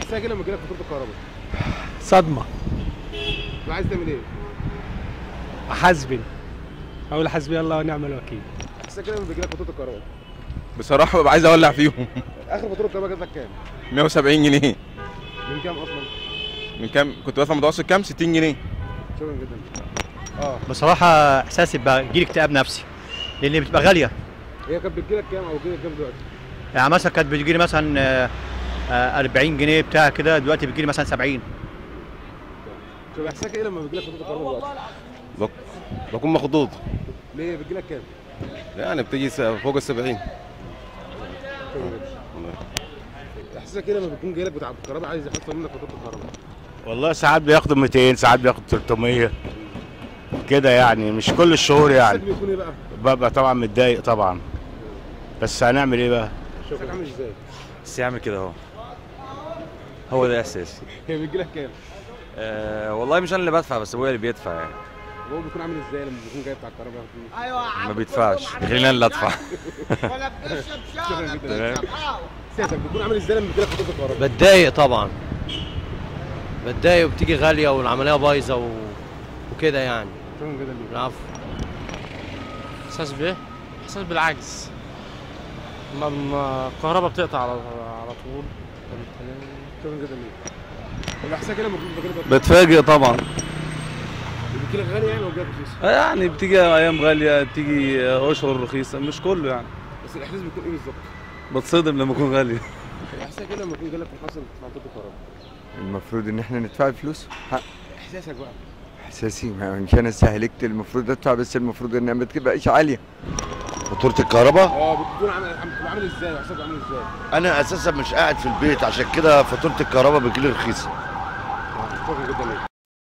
احساسك ايه لما يجيلك فاتوره الكهرباء؟ صدمه تبقى عايز تعمل ايه؟ حسبي اقول حسبي الله ونعم الوكيل احساسك ايه لما بيجيلك فاتوره الكهرباء؟ بصراحه ببقى عايز اولع فيهم اخر فاتوره الكهرباء جات لك كام؟ 170 جنيه من كام اصلا؟ من كام كنت بدفع متوسط كام 60 جنيه شكرا جدا اه بصراحة إحساسي بقى يجيلي اكتئاب نفسي لأن بتبقى غالية هي كانت بتجيلك كام او بتجيلك كام دلوقتي؟ يعني مثلا كانت بتجيلي مثلا آه، آه، 40 جنيه بتاع كده دلوقتي بتجيلي مثلا 70 طب احساسك ايه لما بيجيلك فاتوره الكهرباء دلوقتي؟ بك- بكون مخضوض ليه بتجيلك كام؟ يعني بتجي س- فوق ال 70 شكرا جدا احساسك ايه لما بيكون جايلك بتاع الكهرباء عايز يحصل منك فاتوره الكهرباء؟ والله ساعات بياخدوا 200 ساعات بياخدوا 300 كده يعني مش كل الشهور يعني احساسك بيكون ايه بقى؟ ببقى طبعا متضايق طبعا بس هنعمل ايه بقى احساسك عامل ازاي؟ بس يعمل كده اهو هو ده احساسي هي بتجيلك كام؟ أه والله مش انا اللي بدفع بس ابويا اللي بيدفع يعني هو بيكون عامل ازاي لما بيكون جاي بتاع الكهرباء ياخد منك؟ ما بيدفعش بيخليني انا اللي ادفع شكرا جدا احساسك بيكون عامل ازاي لما بيجيلك فاتوره الكهرباء؟ بتضايق طبعا بتضايق وبتيجي غاليه والعمليه بايظه و... وكده يعني شكرا جدا ليك العفو احساس بايه احساس بالعجز لما الكهرباء بتقطع على على طول شكرا جدا ليك طب احساسك ايه لما بيكون بيجيلك بتفاجئ طبعا بتجيلك غالي يعني ولا بيجيلك رخيص؟ يعني بتيجي ايام غاليه بتيجي اشهر رخيصه مش كله يعني بس الاحساس بيكون ايه بالظبط؟ بتصدم لما يكون غالي طب احساسك ايه لما يكون جالك محصل فاتوره الكهرباء؟ المفروض ان احنا ندفع الفلوس حق احساسك بقى احساسي ما مش انا استهلكت المفروض ادفع بس المفروض انها ما تبقاش عاليه فاتوره الكهرباء اه بتكون عامل عم- بتبقى عامل ازاي واحساسك عامل ازاي؟ انا اساسا مش قاعد في البيت عشان كده فاتوره الكهرباء بتجيلي رخيصه شكرا جدا ليك